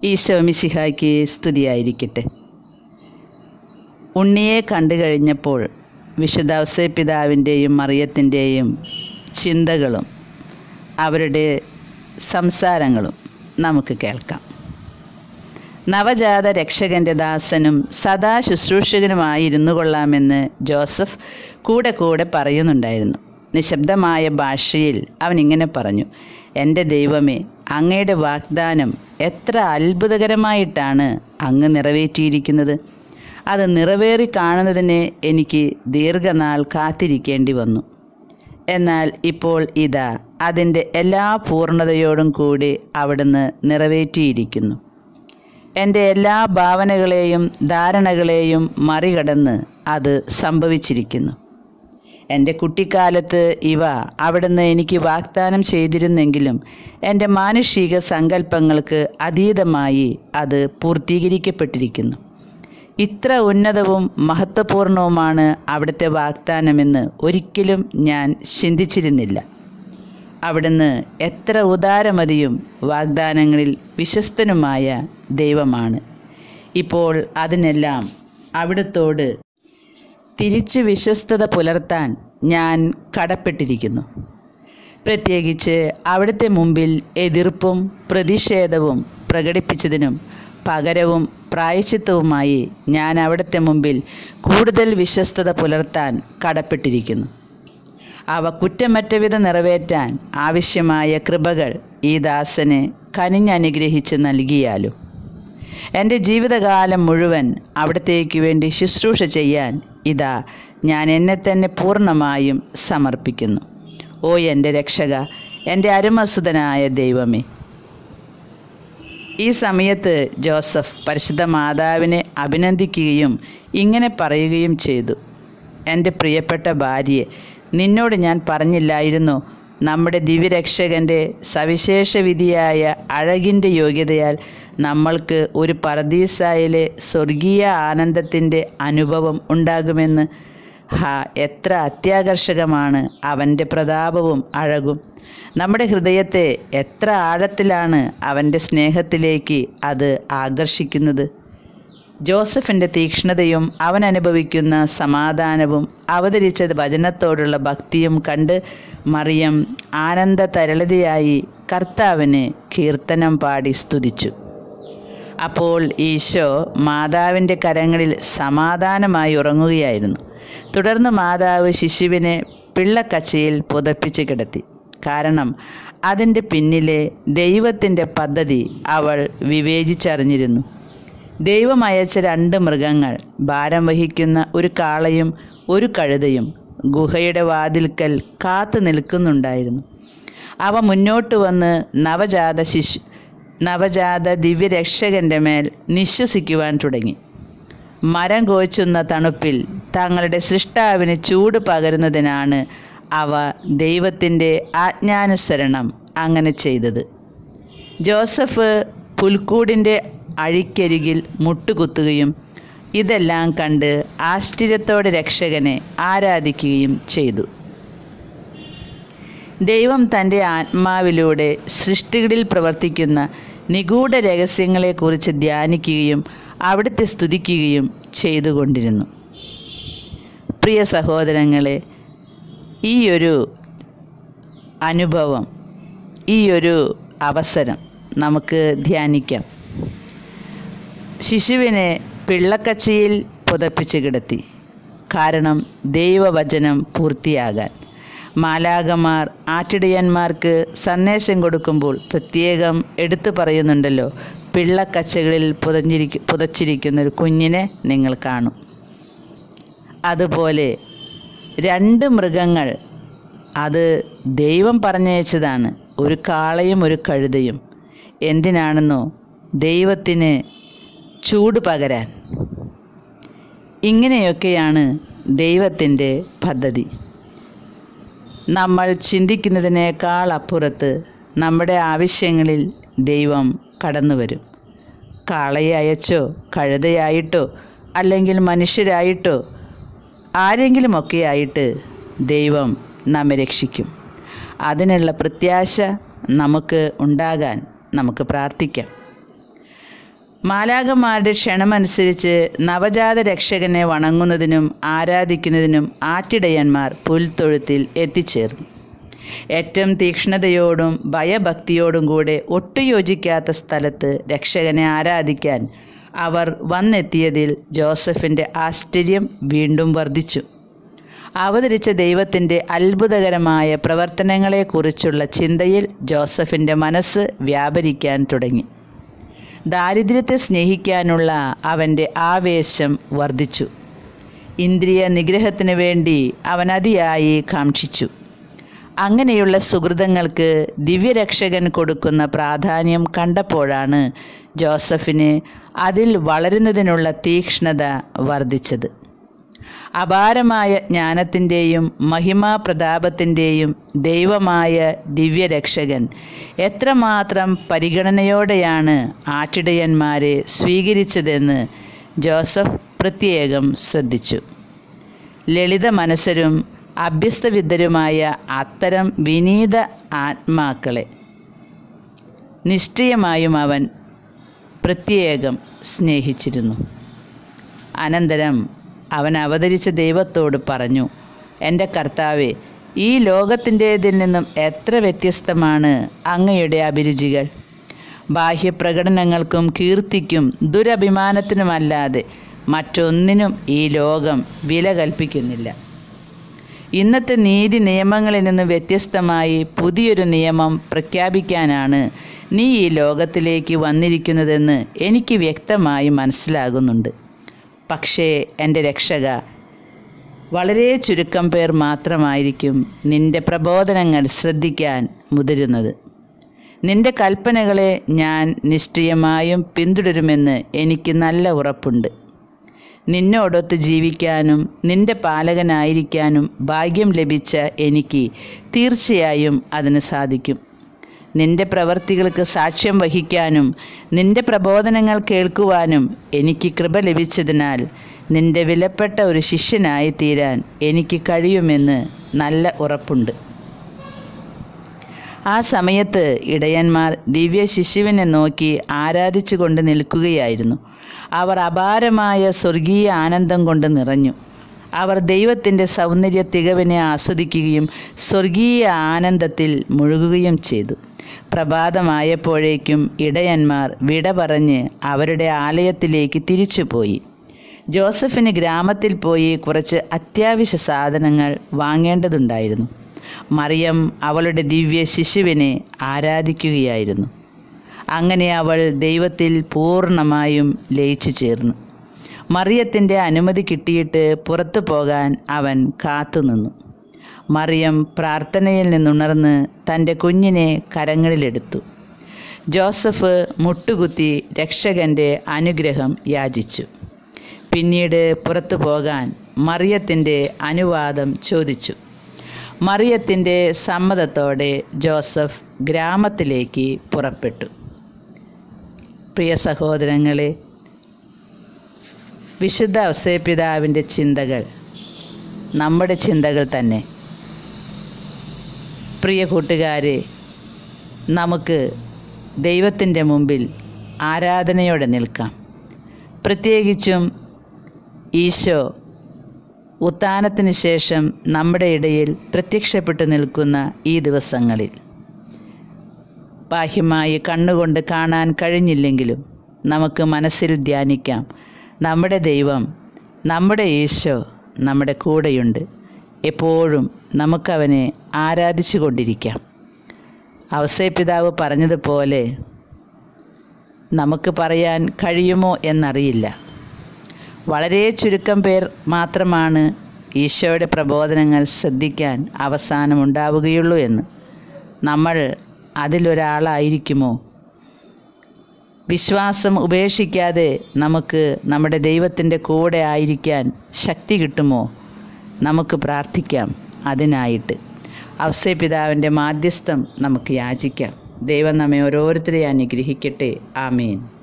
ഈശോ മിശിഹായ്ക്ക് സ്തുതിയായിരിക്കട്ടെ ഉണ്ണിയെ കണ്ടു കഴിഞ്ഞപ്പോൾ വിശുദ്ധ പിതാവിൻ്റെയും മറിയത്തിൻ്റെയും ചിന്തകളും അവരുടെ സംസാരങ്ങളും നമുക്ക് കേൾക്കാം നവജാത രക്ഷകൻ്റെ ദാസനും സദാ ശുശ്രൂഷകനുമായിരുന്നു കൊള്ളാമെന്ന് ജോസഫ് കൂടെ കൂടെ പറയുന്നുണ്ടായിരുന്നു നിശബ്ദമായ ഭാഷയിൽ അവൻ ഇങ്ങനെ പറഞ്ഞു എൻ്റെ ദൈവമേ അങ്ങയുടെ വാഗ്ദാനം എത്ര അത്ഭുതകരമായിട്ടാണ് അങ്ങ് നിറവേറ്റിയിരിക്കുന്നത് അത് നിറവേറി കാണുന്നതിന് എനിക്ക് ദീർഘനാൾ കാത്തിരിക്കേണ്ടി വന്നു എന്നാൽ ഇപ്പോൾ ഇതാ അതിൻ്റെ എല്ലാ പൂർണ്ണതയോടും കൂടി അവിടുന്ന് നിറവേറ്റിയിരിക്കുന്നു എൻ്റെ എല്ലാ ഭാവനകളെയും ധാരണകളെയും മറികടന്ന് അത് സംഭവിച്ചിരിക്കുന്നു എൻ്റെ കുട്ടിക്കാലത്ത് ഇവ അവിടുന്ന് എനിക്ക് വാഗ്ദാനം ചെയ്തിരുന്നെങ്കിലും എൻ്റെ മാനുഷിക സങ്കല്പങ്ങൾക്ക് അതീതമായി അത് പൂർത്തീകരിക്കപ്പെട്ടിരിക്കുന്നു ഇത്ര ഉന്നതവും മഹത്വപൂർണവുമാണ് അവിടുത്തെ വാഗ്ദാനമെന്ന് ഒരിക്കലും ഞാൻ ചിന്തിച്ചിരുന്നില്ല അവിടുന്ന് എത്ര ഉദാരമതിയും വാഗ്ദാനങ്ങളിൽ വിശ്വസ്തനുമായ ദൈവമാണ് ഇപ്പോൾ അതിനെല്ലാം അവിടുത്തോട് തിരിച്ചു വിശ്വസ്തത പുലർത്താൻ ഞാൻ കടപ്പെട്ടിരിക്കുന്നു പ്രത്യേകിച്ച് അവിടുത്തെ മുമ്പിൽ എതിർപ്പും പ്രതിഷേധവും പ്രകടിപ്പിച്ചതിനും പകരവും പ്രായച്ചിത്തവുമായി ഞാൻ അവിടുത്തെ മുമ്പിൽ കൂടുതൽ വിശ്വസ്തത പുലർത്താൻ കടപ്പെട്ടിരിക്കുന്നു അവ കുറ്റമറ്റ വിധം നിറവേറ്റാൻ ആവശ്യമായ കൃപകൾ ഈ ദാസന് കനിഞ്ഞനുഗ്രഹിച്ച് നൽകിയാലും എൻ്റെ ജീവിതകാലം മുഴുവൻ അവിടത്തേക്ക് വേണ്ടി ശുശ്രൂഷ ചെയ്യാൻ ഇതാ ഞാൻ എന്നെ തന്നെ പൂർണ്ണമായും സമർപ്പിക്കുന്നു ഓ എൻ്റെ രക്ഷക എൻ്റെ അരുമസുതനായ ദൈവമേ ഈ സമയത്ത് ജോസഫ് പരിശുദ്ധ മാതാവിനെ അഭിനന്ദിക്കുകയും ഇങ്ങനെ പറയുകയും ചെയ്തു എൻ്റെ പ്രിയപ്പെട്ട ഭാര്യയെ നിന്നോട് ഞാൻ പറഞ്ഞില്ലായിരുന്നു നമ്മുടെ ദിവ്യരക്ഷകൻ്റെ സവിശേഷ വിധിയായ അഴകിൻ്റെ യോഗ്യതയാൽ നമ്മൾക്ക് ഒരു പർദീസായിലെ സ്വർഗീയ ആനന്ദത്തിൻ്റെ അനുഭവം ഉണ്ടാകുമെന്ന് ഹാ എത്ര അത്യാകർഷകമാണ് അവൻ്റെ പ്രതാപവും അഴകും നമ്മുടെ ഹൃദയത്തെ എത്ര ആഴത്തിലാണ് അവൻ്റെ സ്നേഹത്തിലേക്ക് അത് ആകർഷിക്കുന്നത് ജോസഫിൻ്റെ തീക്ഷ്ണതയും അവൻ അനുഭവിക്കുന്ന സമാധാനവും അവതരിച്ച വചനത്തോടുള്ള ഭക്തിയും കണ്ട് മറിയം ആനന്ദ തരളിതയായി കർത്താവിന് കീർത്തനം പാടി സ്തുതിച്ചു അപ്പോൾ ഈശോ മാതാവിൻ്റെ കരങ്ങളിൽ സമാധാനമായി ഉറങ്ങുകയായിരുന്നു തുടർന്ന് മാതാവ് ശിശുവിനെ പിള്ളക്കച്ചയിൽ പുതപ്പിച്ച് കിടത്തി കാരണം അതിൻ്റെ പിന്നിലെ ദൈവത്തിൻ്റെ പദ്ധതി അവൾ വിവേചിച്ചറിഞ്ഞിരുന്നു ദൈവം അയച്ച രണ്ട് മൃഗങ്ങൾ ഭാരം വഹിക്കുന്ന ഒരു കാളയും ഒരു കഴുതയും ഗുഹയുടെ വാതിൽക്കൽ കാത്തു നിൽക്കുന്നുണ്ടായിരുന്നു അവ മുന്നോട്ട് വന്ന് നവജാത ശിശു നവജാത ദിവ്യരക്ഷകൻ്റെ മേൽ നിശ്വസിക്കുവാൻ തുടങ്ങി മരം കോച്ചുന്ന തണുപ്പിൽ തങ്ങളുടെ സൃഷ്ടാവിന് ചൂട് പകരുന്നതിനാണ് അവ ദൈവത്തിൻ്റെ ആജ്ഞാനുസരണം അങ്ങനെ ചെയ്തത് ജോസഫ് പുൽക്കൂടിൻ്റെ അഴിക്കരികിൽ മുട്ടുകുത്തുകയും ഇതെല്ലാം കണ്ട് ആശ്ചര്യത്തോടെ രക്ഷകനെ ആരാധിക്കുകയും ചെയ്തു ദൈവം തൻ്റെ ആത്മാവിലൂടെ സൃഷ്ടികളിൽ പ്രവർത്തിക്കുന്ന നിഗൂഢ രഹസ്യങ്ങളെക്കുറിച്ച് ധ്യാനിക്കുകയും അവിടുത്തെ സ്തുതിക്കുകയും ചെയ്തുകൊണ്ടിരുന്നു പ്രിയ സഹോദരങ്ങളെ ഈ ഒരു അനുഭവം ഈ ഒരു അവസരം നമുക്ക് ധ്യാനിക്കാം ശിശുവിനെ പിള്ളക്കച്ചിയിൽ പുതപ്പിച്ച് കിടത്തി കാരണം ദൈവവചനം പൂർത്തിയാകാൻ മാലാകമാർ ആട്ടിടയന്മാർക്ക് സന്ദേശം കൊടുക്കുമ്പോൾ പ്രത്യേകം എടുത്തു പറയുന്നുണ്ടല്ലോ പിള്ളക്കച്ചകളിൽ പുതഞ്ഞിരിക്ക പുതച്ചിരിക്കുന്ന ഒരു കുഞ്ഞിനെ നിങ്ങൾ കാണും അതുപോലെ രണ്ട് മൃഗങ്ങൾ അത് ദൈവം പറഞ്ഞയച്ചതാണ് ഒരു കാളയും ഒരു കഴുതയും എന്തിനാണെന്നോ ദൈവത്തിന് ചൂട് പകരാൻ ഇങ്ങനെയൊക്കെയാണ് ദൈവത്തിൻ്റെ പദ്ധതി നമ്മൾ ചിന്തിക്കുന്നതിനേക്കാൾ അപ്പുറത്ത് നമ്മുടെ ആവശ്യങ്ങളിൽ ദൈവം കടന്നു വരും കാളയെ അയച്ചോ കഴുതയായിട്ടോ അല്ലെങ്കിൽ മനുഷ്യരായിട്ടോ ആരെങ്കിലുമൊക്കെ ആയിട്ട് ദൈവം നമ്മെ രക്ഷിക്കും അതിനുള്ള പ്രത്യാശ നമുക്ക് ഉണ്ടാകാൻ നമുക്ക് പ്രാർത്ഥിക്കാം മാലാകന്മാരുടെ ക്ഷണമനുസരിച്ച് നവജാത രക്ഷകനെ വണങ്ങുന്നതിനും ആരാധിക്കുന്നതിനും ആട്ടിടയന്മാർ പുൽത്തൊഴുത്തിൽ എത്തിച്ചേർന്നു ഏറ്റവും തീക്ഷ്ണതയോടും ഭയഭക്തിയോടും കൂടെ ഒട്ടുയോജിക്കാത്ത സ്ഥലത്ത് രക്ഷകനെ ആരാധിക്കാൻ അവർ വന്നെത്തിയതിൽ ജോസഫിൻ്റെ ആശ്ചര്യം വീണ്ടും വർദ്ധിച്ചു അവതരിച്ച ദൈവത്തിൻ്റെ അത്ഭുതകരമായ പ്രവർത്തനങ്ങളെക്കുറിച്ചുള്ള ചിന്തയിൽ ജോസഫിൻ്റെ മനസ്സ് വ്യാപരിക്കാൻ തുടങ്ങി ദാരിദ്ര്യത്തെ സ്നേഹിക്കാനുള്ള അവൻ്റെ ആവേശം വർദ്ധിച്ചു ഇന്ദ്രിയ നിഗ്രഹത്തിന് വേണ്ടി അവൻ അതിയായി കാക്ഷിച്ചു അങ്ങനെയുള്ള സുഹൃതങ്ങൾക്ക് ദിവ്യരക്ഷകൻ കൊടുക്കുന്ന പ്രാധാന്യം കണ്ടപ്പോഴാണ് ജോസഫിന് അതിൽ വളരുന്നതിനുള്ള തീക്ഷ്ണത വർദ്ധിച്ചത് അപാരമായ ജ്ഞാനത്തിൻ്റെയും മഹിമാപ്രതാപത്തിൻ്റെയും ദൈവമായ ദിവ്യരക്ഷകൻ എത്രമാത്രം പരിഗണനയോടെയാണ് ആട്ടിടയന്മാരെ സ്വീകരിച്ചതെന്ന് ജോസഫ് പ്രത്യേകം ശ്രദ്ധിച്ചു ലളിത മനസ്സരും അഭ്യസ്തവിദ്യരുമായ അത്തരം വിനീത ആത്മാക്കളെ നിശ്ചയമായും അവൻ പ്രത്യേകം സ്നേഹിച്ചിരുന്നു അനന്തരം അവൻ അവതരിച്ച ദൈവത്തോട് പറഞ്ഞു എൻ്റെ കർത്താവെ ഈ ലോകത്തിൻ്റേതിൽ നിന്നും എത്ര വ്യത്യസ്തമാണ് അങ്ങയുടെ അഭിരുചികൾ ബാഹ്യപ്രകടനങ്ങൾക്കും കീർത്തിക്കും ദുരഭിമാനത്തിനുമല്ലാതെ മറ്റൊന്നിനും ഈ ലോകം വില കൽപ്പിക്കുന്നില്ല ഇന്നത്തെ നീതി നിയമങ്ങളിൽ നിന്ന് വ്യത്യസ്തമായി പുതിയൊരു നിയമം പ്രഖ്യാപിക്കാനാണ് നീ ഈ ലോകത്തിലേക്ക് വന്നിരിക്കുന്നതെന്ന് എനിക്ക് വ്യക്തമായി മനസ്സിലാകുന്നുണ്ട് പക്ഷേ എൻ്റെ രക്ഷക വളരെ ചുരുക്കം പേർ മാത്രമായിരിക്കും നിന്റെ പ്രബോധനങ്ങൾ ശ്രദ്ധിക്കാൻ മുതിരുന്നത് നിന്റെ കൽപ്പനകളെ ഞാൻ നിശ്ചയമായും പിന്തുടരുമെന്ന് എനിക്ക് നല്ല ഉറപ്പുണ്ട് നിന്നോടൊത്ത് ജീവിക്കാനും നിന്റെ പാലകനായിരിക്കാനും ഭാഗ്യം ലഭിച്ച എനിക്ക് തീർച്ചയായും അതിന് സാധിക്കും നിന്റെ പ്രവർത്തികൾക്ക് സാക്ഷ്യം വഹിക്കാനും നിന്റെ പ്രബോധനങ്ങൾ കേൾക്കുവാനും എനിക്ക് കൃപ ലഭിച്ചതിനാൽ നിന്റെ വിലപ്പെട്ട ഒരു ശിഷ്യനായി തീരാൻ എനിക്ക് കഴിയുമെന്ന് നല്ല ഉറപ്പുണ്ട് ആ സമയത്ത് ഇടയന്മാർ ദിവ്യ ശിശുവിനെ നോക്കി ആരാധിച്ചു കൊണ്ട് നിൽക്കുകയായിരുന്നു അവർ അപാരമായ സ്വർഗീയ ആനന്ദം കൊണ്ട് നിറഞ്ഞു അവർ ദൈവത്തിൻ്റെ സൗന്ദര്യ തികവിനെ ആസ്വദിക്കുകയും സ്വർഗീയ ആനന്ദത്തിൽ മുഴുകുകയും ചെയ്തു പ്രഭാതമായപ്പോഴേക്കും ഇടയന്മാർ വിട പറഞ്ഞ് അവരുടെ ആലയത്തിലേക്ക് തിരിച്ചുപോയി ജോസഫിന് ഗ്രാമത്തിൽ പോയി കുറച്ച് അത്യാവശ്യ സാധനങ്ങൾ വാങ്ങേണ്ടതുണ്ടായിരുന്നു മറിയം അവളുടെ ദിവ്യ ശിശുവിനെ ആരാധിക്കുകയായിരുന്നു അങ്ങനെ അവൾ ദൈവത്തിൽ പൂർണ്ണമായും ലയിച്ചു ചേർന്നു മറിയത്തിൻ്റെ അനുമതി കിട്ടിയിട്ട് പുറത്തു പോകാൻ അവൻ കാത്തുനിന്നു മറിയം പ്രാർത്ഥനയിൽ നിന്നുണർന്ന് തൻ്റെ കുഞ്ഞിനെ കരങ്ങളിലെടുത്തു ജോസഫ് മുട്ടുകുത്തി രക്ഷകൻ്റെ അനുഗ്രഹം യാചിച്ചു പിന്നീട് പുറത്തു പോകാൻ മറിയത്തിൻ്റെ അനുവാദം ചോദിച്ചു മറിയത്തിൻ്റെ സമ്മതത്തോടെ ജോസഫ് ഗ്രാമത്തിലേക്ക് പുറപ്പെട്ടു പ്രിയ സഹോദരങ്ങളെ വിശുദ്ധ ഔസേപിതാവിൻ്റെ ചിന്തകൾ നമ്മുടെ ചിന്തകൾ തന്നെ പ്രിയ കൂട്ടുകാരെ നമുക്ക് ദൈവത്തിൻ്റെ മുമ്പിൽ ആരാധനയോടെ നിൽക്കാം പ്രത്യേകിച്ചും ഈശോ ഉത്ഥാനത്തിന് ശേഷം നമ്മുടെ ഇടയിൽ പ്രത്യക്ഷപ്പെട്ടു നിൽക്കുന്ന ഈ ദിവസങ്ങളിൽ ബാഹ്യമായി കണ്ണുകൊണ്ട് കാണാൻ കഴിഞ്ഞില്ലെങ്കിലും നമുക്ക് മനസ്സിൽ ധ്യാനിക്കാം നമ്മുടെ ദൈവം നമ്മുടെ ഈശോ നമ്മുടെ കൂടെയുണ്ട് എപ്പോഴും നമുക്കവനെ ആരാധിച്ചു കൊണ്ടിരിക്കാം അവസരപിതാവ് പറഞ്ഞതുപോലെ നമുക്ക് പറയാൻ കഴിയുമോ എന്നറിയില്ല വളരെ ചുരുക്കം പേർ മാത്രമാണ് ഈശോയുടെ പ്രബോധനങ്ങൾ ശ്രദ്ധിക്കാൻ അവസാനമുണ്ടാവുകയുള്ളൂ എന്ന് നമ്മൾ അതിലൊരാളായിരിക്കുമോ വിശ്വാസം ഉപേക്ഷിക്കാതെ നമുക്ക് നമ്മുടെ ദൈവത്തിൻ്റെ കൂടെ ആയിരിക്കാൻ ശക്തി കിട്ടുമോ നമുക്ക് പ്രാർത്ഥിക്കാം അതിനായിട്ട് അവസ്ഥ പിതാവിൻ്റെ മാധ്യസ്ഥം നമുക്ക് യാചിക്കാം ദൈവം നമ്മെ ഓരോരുത്തരെയും അനുഗ്രഹിക്കട്ടെ ആമീൻ